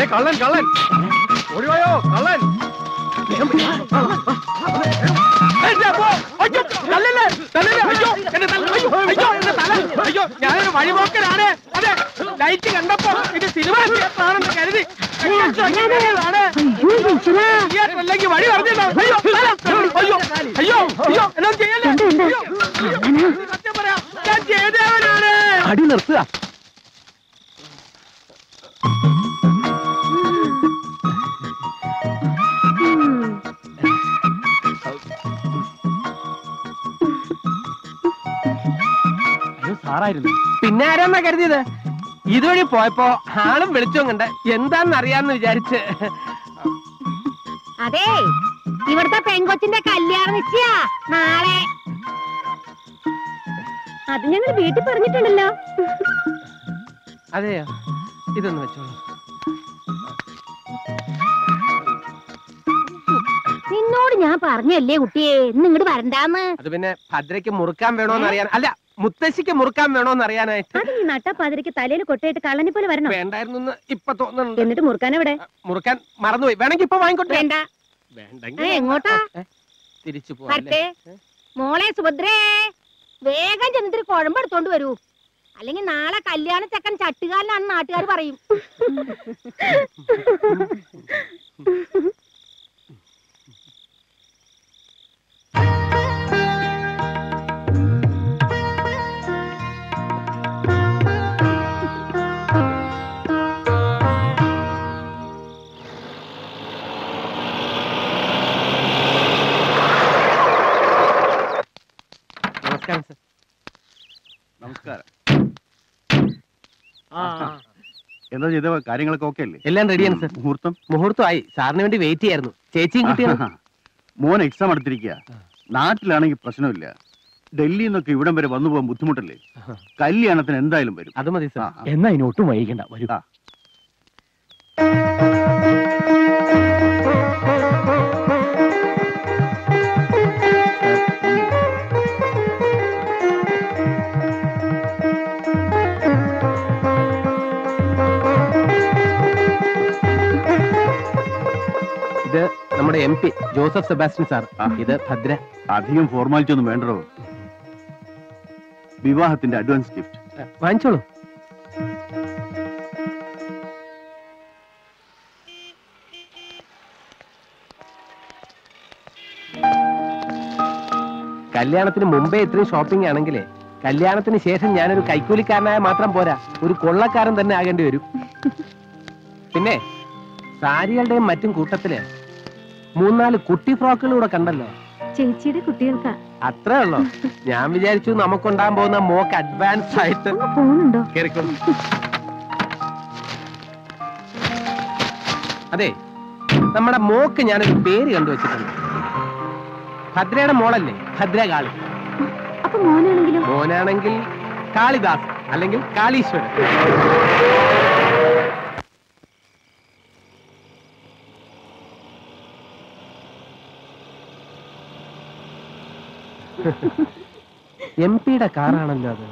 ദേ കള്ളൻ കള്ളൻ ഓടിവായോ കള്ളൻ എന്റെ അപ്പോ, അയ്യോ, തല്ലല്ലേ, തല്ലല്ലേ, അയ്യോ, എന്റെ തല, അയ്യോ, അയ്യോ, എന്റെ തല, അയ്യോ, ഞാനൊരു വഴിപോക്കനാണ് അതെ ലൈറ്റ് കണ്ടപ്പോ ഇത് സിനിമ തിയേറ്ററാണെന്ന് കരുതി ആണ് തിയേറ്ററിലേക്ക് വഴി പറഞ്ഞിട്ടുണ്ടോ അയ്യോ തല, അയ്യോ അയ്യോ അയ്യോ എന്നാ ചെയ്യല്ലേ അയ്യോ, അയ്യോ, സത്യം പറയാം ഞാൻ ചെയ്തവനാണ് അടി നിർത്തുക അയ്യോ സാറായിരുന്നു പിന്നെ ആരാന്നാ കരുതിയത് ഇതുവഴി പോയപ്പോ ആളും വെളിച്ചവും കണ്ട് എന്താന്ന് അറിയാന്ന് വിചാരിച്ച് അതെ ഇവിടുത്തെ പെങ്കൊച്ചിന്റെ കല്യാണ നിശ്ചയ നാളെ അത് ഞങ്ങൾ വീട്ടിൽ പറഞ്ഞിട്ടുണ്ടല്ലോ അതെയോ ഇതൊന്ന് വെച്ചോളൂ നിന്നോട് ഞാൻ പറഞ്ഞല്ലേ കുട്ടിയെ ഇന്ന് ഇങ്ങോട്ട് വരണ്ടാന്ന് അത് പിന്നെ ഭദ്രയ്ക്ക് മുറുക്കാൻ വേണോന്ന് അറിയാൻ അല്ല മുത്തശ്ശിക്ക് മുറുക്കാൻ വേണോന്ന് അറിയാനായിട്ട് അത് നീ നട്ടപ്പാതിരിക്ക് തലയിൽ കൊട്ടയിട്ട് കള്ളനെ പോലെ വരണം വേണ്ടായിരുന്നു എന്ന് ഇപ്പൊ തോന്നുന്നുണ്ട് എന്നിട്ട് മുറുക്കാൻ എവിടെ മുറുക്കാൻ മറന്നുപോയി വേണമെങ്കിൽ ഇപ്പൊ വാങ്ങിക്കോട്ടെ വേണ്ട വേണ്ടെങ്കിൽ ഏ, എങ്ങോട്ടാ? ഏ, തിരിച്ചു പോവാം വരട്ടെ മോളെ സുഭദ്രേ വേഗം ചെന്നിട്ട് കുഴമ്പെടുത്തോണ്ട് വരൂ അല്ലെങ്കിൽ നാളെ കല്യാണ ചെക്കൻ ചട്ടുകാരനാണെന്ന് നാട്ടുകാർ പറയും നമസ്കാരം സർ നമസ്കാരം എന്താ ചെയ്ത കാര്യങ്ങളൊക്കെ ഓക്കെ അല്ലേ എല്ലാം റെഡിയാണ് സർ മുഹൂർത്തം മുഹൂർത്തമായി സാറിന് വേണ്ടി വെയിറ്റ് ചെയ്യായിരുന്നു ചേച്ചിയും കുട്ടിയാണ് മോൻ എക്സാം എടുത്തിരിക്കുക നാട്ടിലാണെങ്കിൽ പ്രശ്നമില്ല ഡൽഹിയിൽ നിന്നൊക്കെ ഇവിടം വരെ വന്നു പോകാൻ ബുദ്ധിമുട്ടല്ലേ കല്യാണത്തിന് എന്തായാലും വരും അത് മതി സർ ആ, ആ. എന്നാ ഇനി ഒട്ടും വൈകിക്കണ്ട വരൂ ആ. ഇത് നമ്മുടെ M P Joseph Sebastian sir ആ. ഇത് ഭദ്ര അധികം ഫോർമാലിറ്റി ഒന്നും വേണ്ടോ വിവാഹത്തിന്റെ അഡ്വാൻസ് ഗിഫ്റ്റ് ഏ, വാങ്ങിച്ചോളൂ കല്യാണത്തിന് മുമ്പേ ഇത്രയും ഷോപ്പിംഗ് ആണെങ്കിലേ കല്യാണത്തിന് ശേഷം ഞാനൊരു കൈക്കൂലിക്കാരനായ മാത്രം പോരാ ഒരു കൊള്ളക്കാരൻ തന്നെ ആകേണ്ടി വരും പിന്നെ സാരികളുടെയും മറ്റും കൂട്ടത്തില് മൂന്നാല് കുട്ടി ഫ്രോക്കുകൾ കൂടെ കണ്ടല്ലോ ചേച്ചിയുടെ കുട്ടികൾക്കാ അത്രേ ഉള്ളോ ഞാൻ വിചാരിച്ചു നമുക്കുണ്ടാകാൻ പോകുന്ന മോക്ക് അഡ്വാൻസ് ആയിട്ട് പോകുന്നുണ്ടോ കേറിക്കോളൂ അതെ നമ്മുടെ മോക്ക് ഞാനൊരു പേര് കണ്ടുവച്ചിട്ടുണ്ട് ഭദ്രയുടെ മോളല്ലേ ഭദ്രകാളി അപ്പൊ മോനാണെങ്കിലും മോനാണെങ്കിൽ കാളിദാസ് അല്ലെങ്കിൽ കാളീശ്വരൻ എം പിയുടെ കാറാണല്ലോ അത്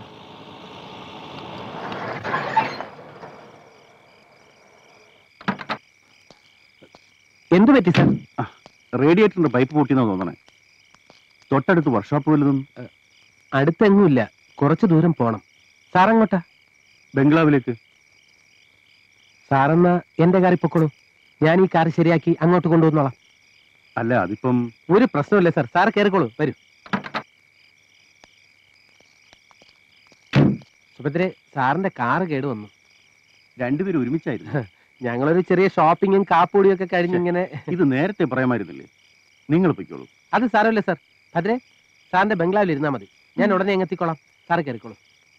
എന്തു പറ്റി സാർ റേഡിയേറ്ററിന്റെ പൈപ്പ് പൊട്ടിയെന്നാ തോന്നണേ തൊട്ടടുത്ത് വർക്ക്ഷോപ്പ് വല്ലതും അടുത്തെങ്ങുമില്ല കുറച്ചു ദൂരം പോണം സാറങ്ങോട്ടാ ബംഗ്ലാവിലേക്ക് സാറെന്നാ എന്റെ കാറിൽ പൊക്കോളൂ ഞാൻ ഈ കാർ ശരിയാക്കി അങ്ങോട്ട് കൊണ്ടുവന്നോളാം അല്ല അതിപ്പം ഒരു പ്രശ്നമില്ല സാർ സാർ കയറിക്കോളൂ വരൂ സുഭദ്രെ സാറിന്റെ കാറ് കേട് വന്നു രണ്ടുപേരും ഒരുമിച്ചായിരുന്നു ഞങ്ങളൊരു ചെറിയ ഷോപ്പിങ്ങും കാപ്പൂടിയും ഒക്കെ കഴിഞ്ഞിങ്ങനെ ഇത് നേരത്തെ പറയാമായിരുന്നില്ലേ നിങ്ങൾ പൊയ്ക്കോളൂ അത് സാരമില്ല സാർ ഭദ്രെ സാറിന്റെ ബംഗ്ലാവിൽ ഇരുന്നാ മതി ഞാൻ ഉടനെ അങ്ങ് എത്തിക്കോളാം സാറ് കയറിക്കോളൂ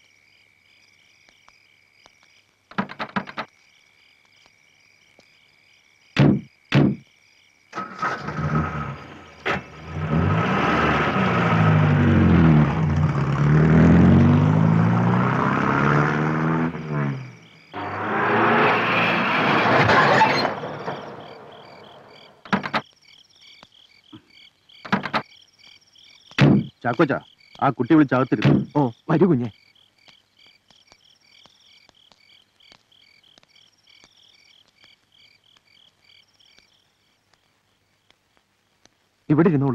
ചാക്കോച്ച ആ കുട്ടി വിളിച്ചകത്തിരുന്നു ഓ വരൂ കുഞ്ഞെ ഇവിടെ ഇരുന്നോളൂ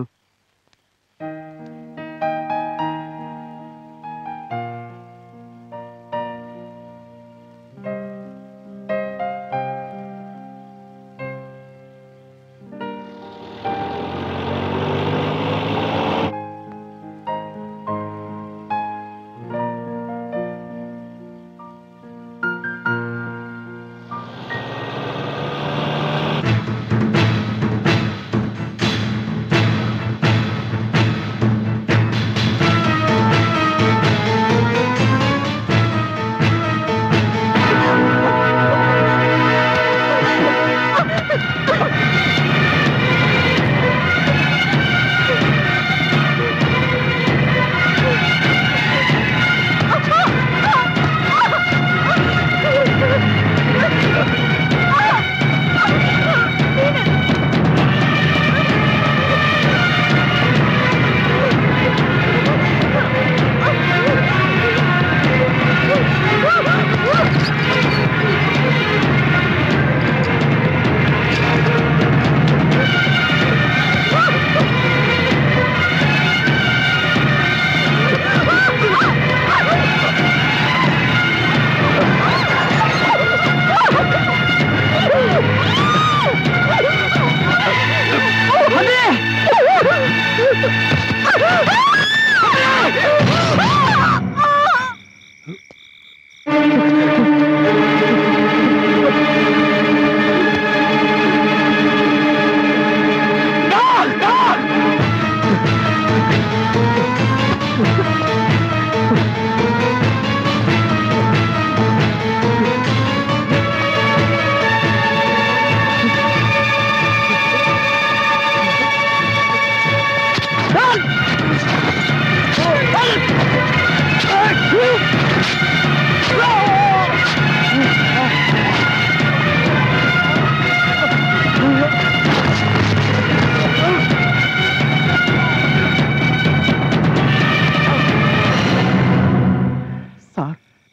സാർ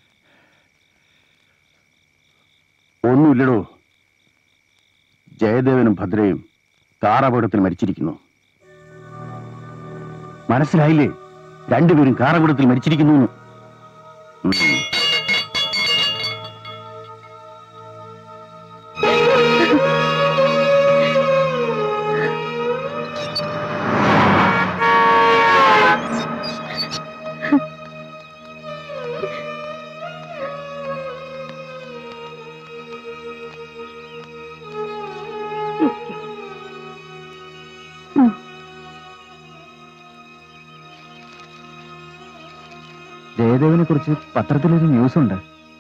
ഒന്നുമില്ലടോ ജയദേവനും ഭദ്രയും കാറപകടത്തിൽ മരിച്ചിരിക്കുന്നു മനസ്സിലായില്ലേ രണ്ടുപേരും കാറപകടത്തിൽ മരിച്ചിരിക്കുന്നു എന്ന്. ഉം. ജയദേവനെ കുറിച്ച് പത്രത്തിലൊരു ന്യൂസ് ഉണ്ട്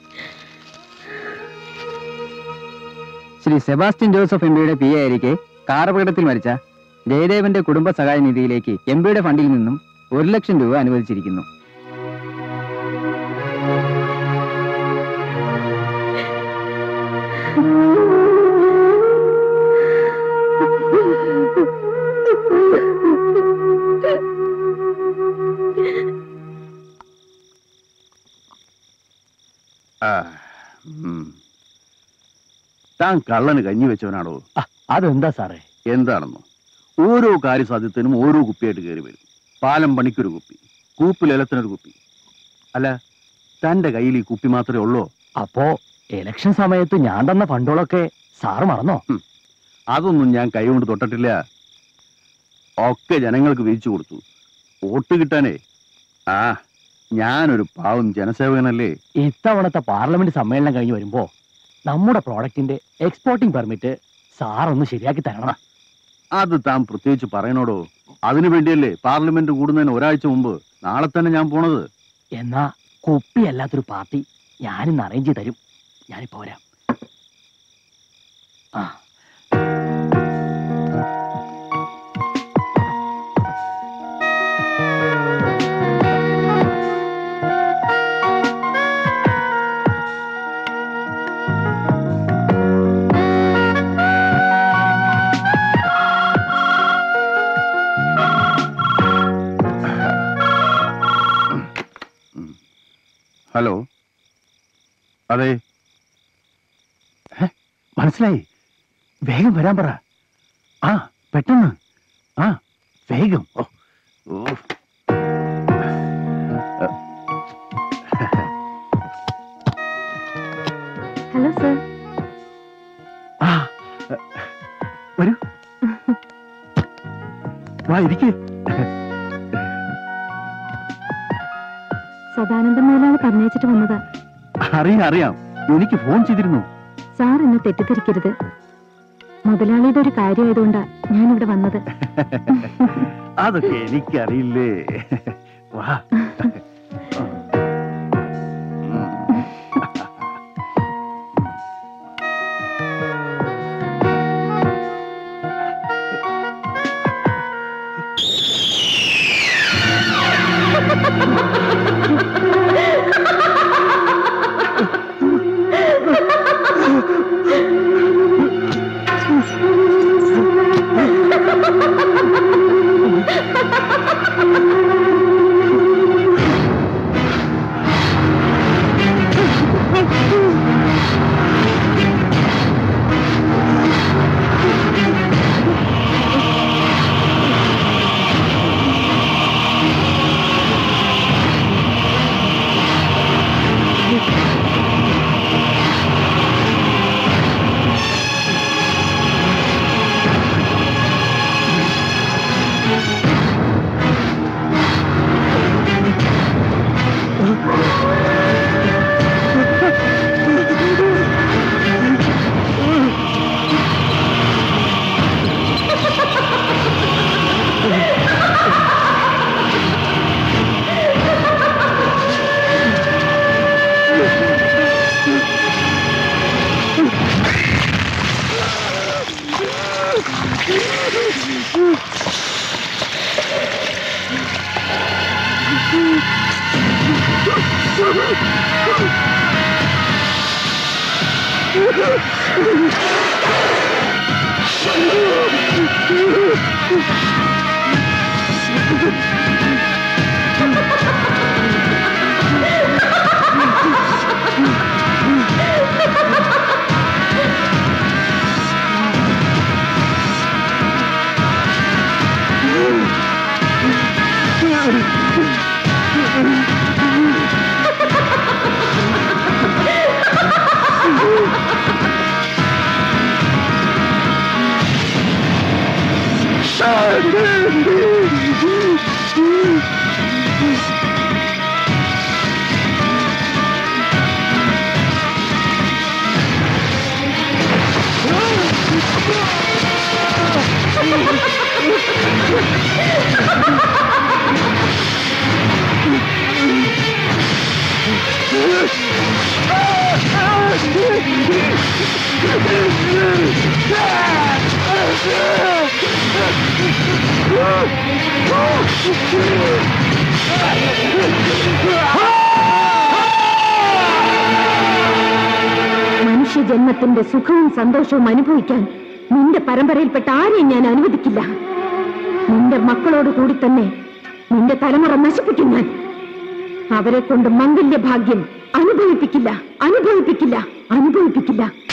ശ്രീ സെബാസ്റ്റ്യൻ ജോസഫ് എം പിയുടെ പി എ ആയിരിക്കെ കാർ അപകടത്തിൽ മരിച്ച ജയദേവന്റെ കുടുംബ സഹായ നിധിയിലേക്ക് എം പിയുടെ ഫണ്ടിൽ നിന്നും ഒരു ലക്ഷം രൂപ അനുവദിച്ചിരിക്കുന്നു ആ, ഉം. താൻ കള്ളന് കഞ്ഞി വെച്ചവനാണോ അതെന്താ സാറേ എന്താണെന്നോ ഓരോ കാര്യസാധ്യത്തിനും ഓരോ കുപ്പിയായിട്ട് കയറി വരും പാലം പണിക്കൊരു കുപ്പി കൂപ്പിൽ ഇലത്തിനൊരു കുപ്പി അല്ല തന്റെ കയ്യിൽ ഈ കുപ്പി മാത്രമേ ഉള്ളൂ അപ്പോ ഇലക്ഷൻ സമയത്ത് ഞാൻ തന്ന ഫണ്ടുകളൊക്കെ സാറ് മറന്നോ അതൊന്നും ഞാൻ കൈകൊണ്ട് തൊട്ടിട്ടില്ല ഒക്കെ ജനങ്ങൾക്ക് വീതിച്ചു കൊടുത്തു വോട്ട് കിട്ടാനേ ആ ഞാനൊരു പാവം ജനസേവകനല്ലേ ഇത്തവണത്തെ പാർലമെന്റ് സമ്മേളനം കഴിഞ്ഞ് വരുമ്പോ നമ്മുടെ പ്രോഡക്റ്റിന്റെ എക്സ്പോർട്ടിംഗ് പെർമിറ്റ് സാറൊന്ന് ശരിയാക്കി തരണം അത് താൻ പ്രത്യേകിച്ച് പറയണോടോ അതിനു വേണ്ടിയല്ലേ പാർലമെന്റ് കൂടുന്നതിന് ഒരാഴ്ച മുമ്പ് നാളെ തന്നെ ഞാൻ പോണത് എന്നാ കുപ്പിയല്ലാത്തൊരു പാർട്ടി ഞാനിന്ന് അറേഞ്ച് ചെയ്ത് തരും ഞാനിപ്പോ വരാം ആ ഹലോ അതെ മനസ്സിലായി വേഗം വരാൻ പറ ആ പെട്ടെന്ന് ആ വേഗം ഓ ഓ ഹലോ സർ ആ വരൂ വാ ഇരിക്കേ സദാനന്ദം മേലാണ് പറഞ്ഞയച്ചിട്ട് വന്നതാ അറിയാം അറിയാം എനിക്ക് ഫോൺ ചെയ്തിരുന്നു സാർ എന്നെ തെറ്റിദ്ധരിക്കരുത് മുതലാളിയുടെ ഒരു കാര്യമായതുകൊണ്ടാ ഞാനിവിടെ വന്നത് അതൊക്കെ എനിക്കറിയില്ലേ വാ മനുഷ്യജന്മത്തിന്റെ സുഖവും സന്തോഷവും അനുഭവിക്കാൻ നിന്റെ പരമ്പരയിൽപ്പെട്ട ആരെയും ഞാൻ അനുവദിക്കില്ല നിന്റെ മക്കളോട് കൂടി തന്നെ നിന്റെ തലമുറ നശിപ്പിക്കും ഞാൻ അവരെ കൊണ്ട് മംഗല്യ ഭാഗ്യം അനുഭവിപ്പിക്കില്ല അനുഭവിപ്പിക്കില്ല അനുഭവിപ്പിക്കില്ല